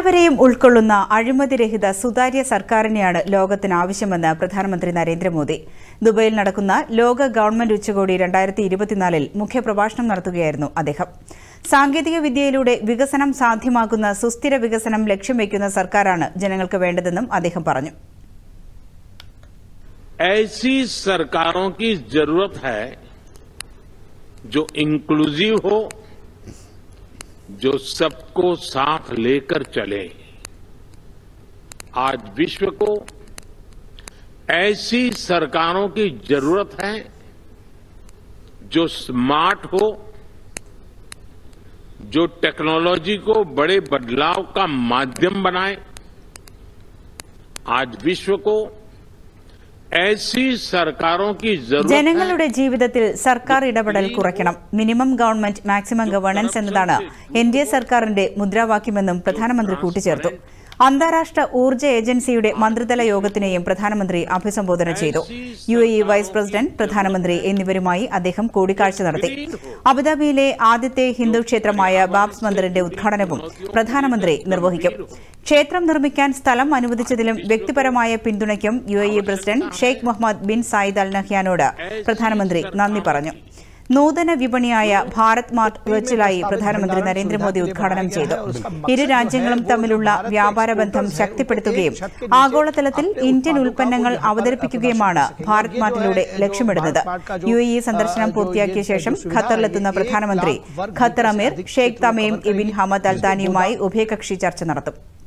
എല്ലാവരെയും ഉൾക്കൊള്ളുന്ന അഴിമതിരഹിത സുതാര്യ സർക്കാരിനെയാണ് ലോകത്തിന് ആവശ്യമെന്ന് പ്രധാനമന്ത്രി നരേന്ദ്രമോദി ദുബൈയിൽ നടക്കുന്ന ലോക ഗവൺമെന്റ് ഉച്ചകോടി രണ്ടായിരത്തി ഇരുപത്തിനാലിൽ മുഖ്യപ്രഭാഷണം നടത്തുകയായിരുന്നു അദ്ദേഹം സാങ്കേതിക വിദ്യയിലൂടെ വികസനം സാധ്യമാക്കുന്ന സുസ്ഥിര വികസനം ലക്ഷ്യം വയ്ക്കുന്ന സർക്കാരാണ് ജനങ്ങൾക്ക് വേണ്ടതെന്നും അദ്ദേഹം പറഞ്ഞു ऐसी सरकारों की जरूरत है जो इंक्लूसिव हो जो सबको साथ लेकर चले आज विश्व को ऐसी सरकारों की जरूरत है जो स्मार्ट हो जो टेक्नोलॉजी को बड़े बदलाव का माध्यम बनाए आज विश्व को ऐसी सरकारों की जरूरत है ജനങ്ങളുടെ ജീവിതത്തിൽ സർക്കാർ ഇടപെടൽ കുറയ്ക്കണം മിനിമം ഗവൺമെന്റ് മാക്സിമം ഗവേണൻസ് എന്നതാണ് എൻ ഡി എ സർക്കാരിന്റെ മുദ്രാവാക്യമെന്നും പ്രധാനമന്ത്രി കൂട്ടിച്ചേർത്തു അന്താരാഷ്ട്ര ഊർജ്ജ ഏജൻസിയുടെ മന്ത്രിതല യോഗത്തിനെയും പ്രധാനമന്ത്രി അഭിസംബോധന ചെയ്തു U A E vice president പ്രധാനമന്ത്രി എന്നിവരുമായി അദ്ദേഹം കൂടിക്കാഴ്ച നടത്തി അബുദാബിയിലെ ആദ്യത്തെ ഹിന്ദു ക്ഷേത്രമായ ബാബ്സ് മന്ദിറിന്റെ ഉദ്ഘാടനവും പ്രധാനമന്ത്രി നിർവഹിക്കും ക്ഷേത്രം നിർമ്മിക്കാൻ സ്ഥലം അനുവദിച്ചതിലും വ്യക്തിപരമായ പിന്തുണയ്ക്കും U A E president Sheikh Mohammed bin Zayed Al നഹ്യാനോട് പ്രധാനമന്ത്രി നന്ദി പറഞ്ഞു നൂതന വിപണിയായ ഭാരത് മാർട്ട് വെർച്വലായി പ്രധാനമന്ത്രി നരേന്ദ്രമോദി ഉദ്ഘാടനം ചെയ്തു ഇരു രാജ്യങ്ങളും തമ്മിലുള്ള വ്യാപാര ബന്ധം ശക്തിപ്പെടുത്തുകയും ആഗോളതലത്തിൽ ഇന്ത്യൻ ഉൽപ്പന്നങ്ങൾ അവതരിപ്പിക്കുകയുമാണ് ഭാരത് മാർട്ടിലൂടെ ലക്ഷ്യമിടുന്നത് യു എ ഇ സന്ദർശനം പൂർത്തിയാക്കിയ ശേഷം ഖത്തറിലെത്തുന്ന പ്രധാനമന്ത്രി Qatar Emir Sheikh Tamim ibn Hamad അൽത്താനിയുമായി ഉഭയകക്ഷി ചർച്ച നടത്തും